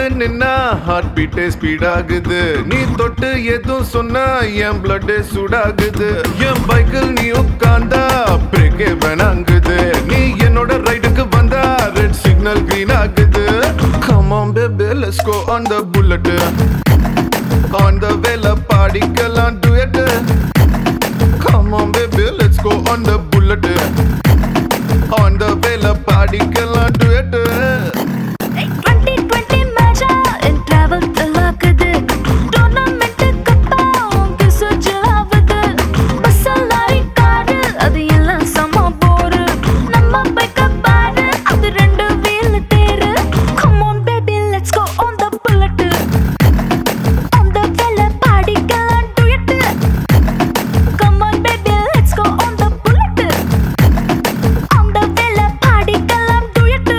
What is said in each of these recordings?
நின்னா heart பீட்டே speed ஆகுது நீ தொட்டு எதுவும் சொன்னா என் பிளட் சூடாகுது என் பைக்கில் நீ உட்கார்ந்தா பிரேக்கே வேணாங்குது நீ என்னோட ரைடுக்கு வந்தா ரெட் சிக்னல் green ஆகுது come on baby let's go on the bullet on the வேல பாடிக்கலாம் duet come on baby let's go on the bullet on the வேல பாடிக்கலாம் duet டுவெண்ட்டி டுவெண்ட்டி மேட்சா என் டிராவல் ஆகுது டோர்னமெண்ட் கப்பா உங்க சுஜாவது பஸ் லாரி காரு அது எல்லாம் சம போரு நம்ம பைக்க பாரு அது ரெண்டு வீல் தேரு come on baby let's go on the bullet on the வெல்ல பாடிக்கலாம் duet come on baby let's go on the bullet on the வெல்ல பாடிக்கலாம் டுயட்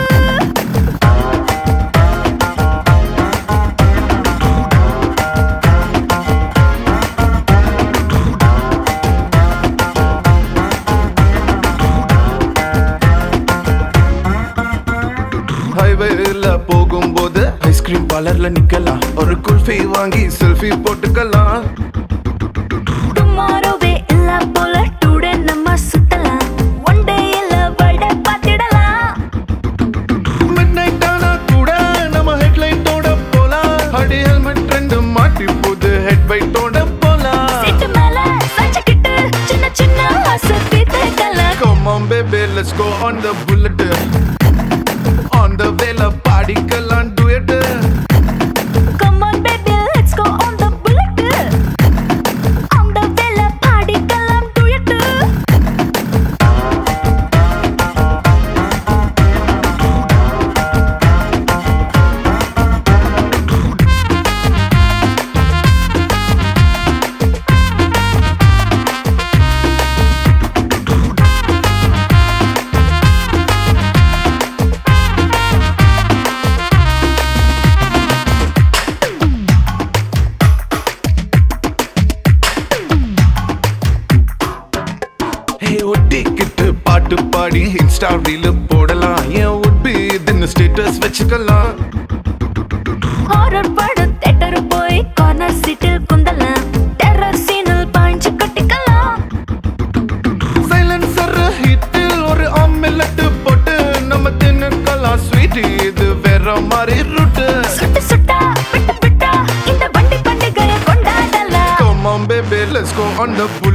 ஹைவேல போகும்போது ஐஸ்கிரீம் பார்லர்ல நிக்கலாம் ஒரு குல்ஃபி வாங்கி செல்ஃபி போட்டுக்கலாம் டுமாரோவே இல்ல போல டுடே நம்ம சுத்தலாம் ஒன் டே இல்ல வேர்ல்ட பார்த்திடலாம் மிட் நைட் ஆனா கூட நம்ம ஹெட்லைட்டோட போலாம் அடி ஹெல்மெட் ரெண்டு மாட்டி போது ஹெட் பைட்டோட போலாம் சீட்டு மேல சாஞ்சுக்கிட்டு சின்ன சின்ன ஆசை தீர்த்துக்கலாம் Come on baby let's go on the bullet on the வேல பாடிக்கலாம் duet come on baby let's go on the bullet on the வெல்ல பாடிக்கலாம் டுயட் ஹே ஒட்டிக்கிட்டு பாட்டு பாடி இன்ஸ்டா ரீல் போடலாம் ஏன் உட்பி இதுன்னு ஸ்டேட்டஸ் வச்சுக்கலாம் ஹாரர் படம் தியேட்டர் போய் கார்னர் சீட்டில் குந்தலாம் டெரர் சீனில் பாய்ஞ்சு கட்டிக்கலாம் சைலன்சர் ஹிட்டில் ஒரு ஆம்லெட் போட்டு நம்ம தின்னுக்கலாம் ஸ்வீட் இது வேற மாதிரி ரூட்டு சுட்டு சுட்டா விட்டு விட்டா இந்த வண்டி பண்டிகையை கொண்டாடலாம் Come on baby let's go on the bullet